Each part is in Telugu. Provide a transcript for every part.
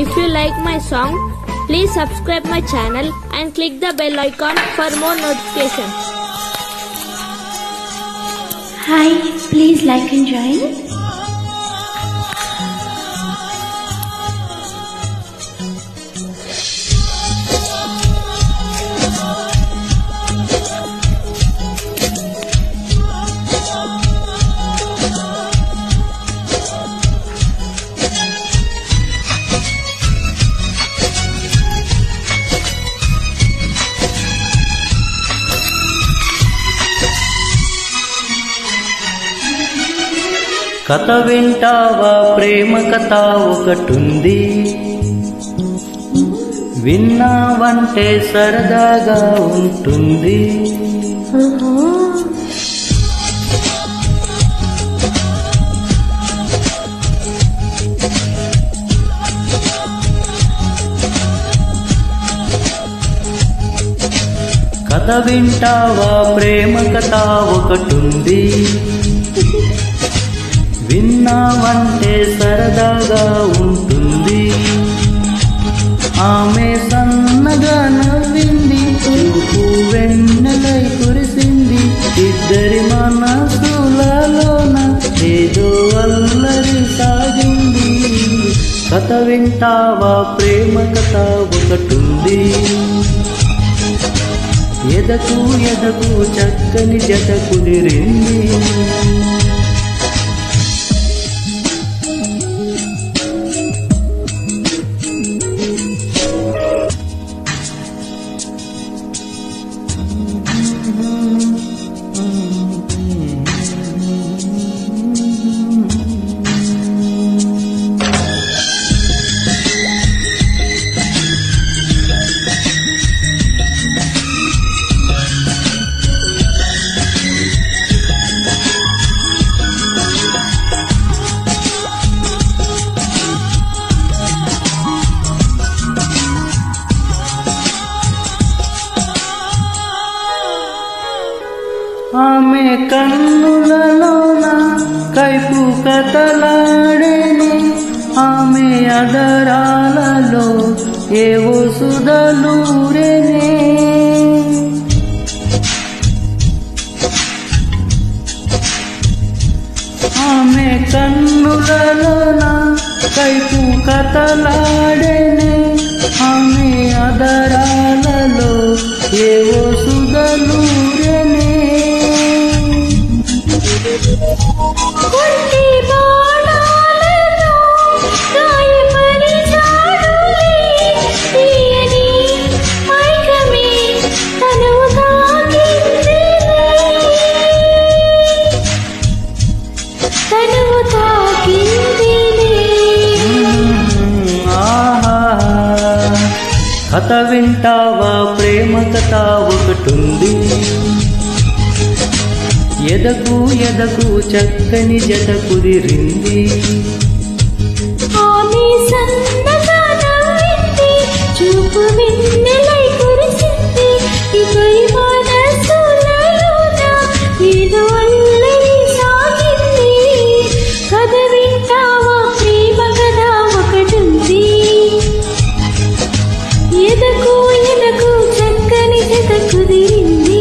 If you like my song, please subscribe my channel and click the bell icon for more notifications. Hi, please like and join. కథ వింటావా ప్రేమ కథ ఒకటుంది విన్నావంటే సరదాగా ఉంటుంది కథ వింటావా ప్రేమ కథ ఒకటుంది విన్నావంటే సరదాగా ఉంటుంది ఆమె సన్నగా నవ్వింది చూపు వెన్నెలై కురిసింది ఇద్దరి మనసులలోన ఏదో అల్లరి సాగింది కథ వింటావా ప్రేమ కథ ఒకటుంది ఎదకు ఎదకు చక్కని జత కుదిరింది ఆమె కన్నులలోన కైపు కథలాడేని ఆమె అదరాలలో ఏవో సుధలూరేనే ఆమె కన్నులలోన కైపు కథలాడేనే ఆమె అదరాలలో ఏవో సుధలూరేనే కుంటి బాణాలతో గాయపరిచాడులే తీయని మైకమే తనువు తాకిందిలే తనువు తాకిందిలే ఆహా. కథ వింటావా ప్రేమ కథ ఒకటుంది ఎదకు ఎదకు చక్కని జత కుదిరింది ఆమె సన్నగా నవ్వింది చూపు వెన్నెలై కురిసింది ఇద్దరి మనసులలోన ఏదో అల్లరి సాగింది కథ వింటావా ప్రేమ కథ ఒకటుంది ఎదకు ఎదకు చక్కని జత కుదిరింది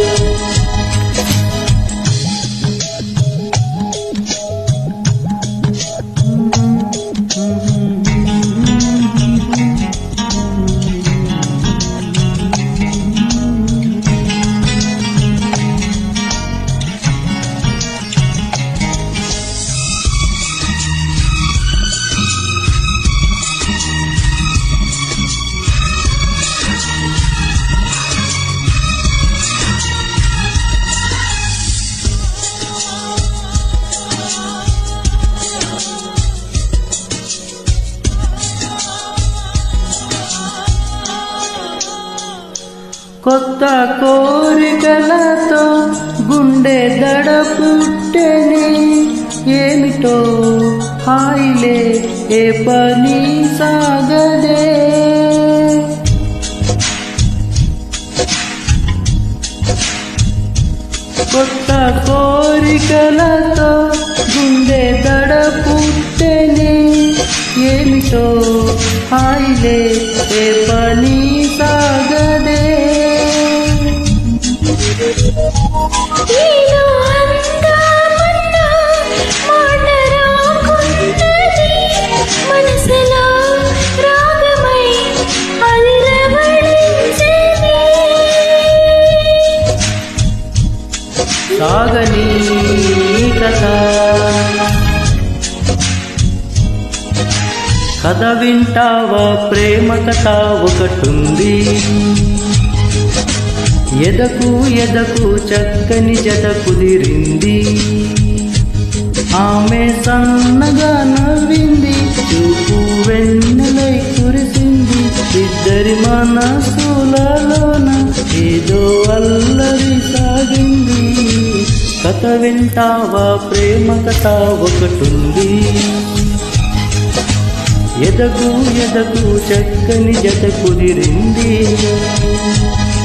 కొత్త కోరికలతో గుండె దడ పుట్టెని ఏమిటో హాయిలే ఏ పని సాగదే కొత్త కోరికలతో గుండె దడ పుట్టెని ఏమిటో హాయిలే ఏ పని సాగదే నీలో అందామన్నా మాట రాకున్నది. మనసులో రాగమై అల్లవడించేది. సాగని కథ కథ వింటావా ప్రేమ కథ ఒకటుంది ఎదకు ఎదకు చక్కని జత కుదిరింది ఆమె సన్నగా నవ్వింది చూపు వెన్నెలై కురిసింది ఇద్దరి మనసులలోన ఏదో అల్లరి సాగింది కథ వింటావా ప్రేమ కథ ఒకటుంది ఎదకు ఎదకు చక్కని జత కుదిరింది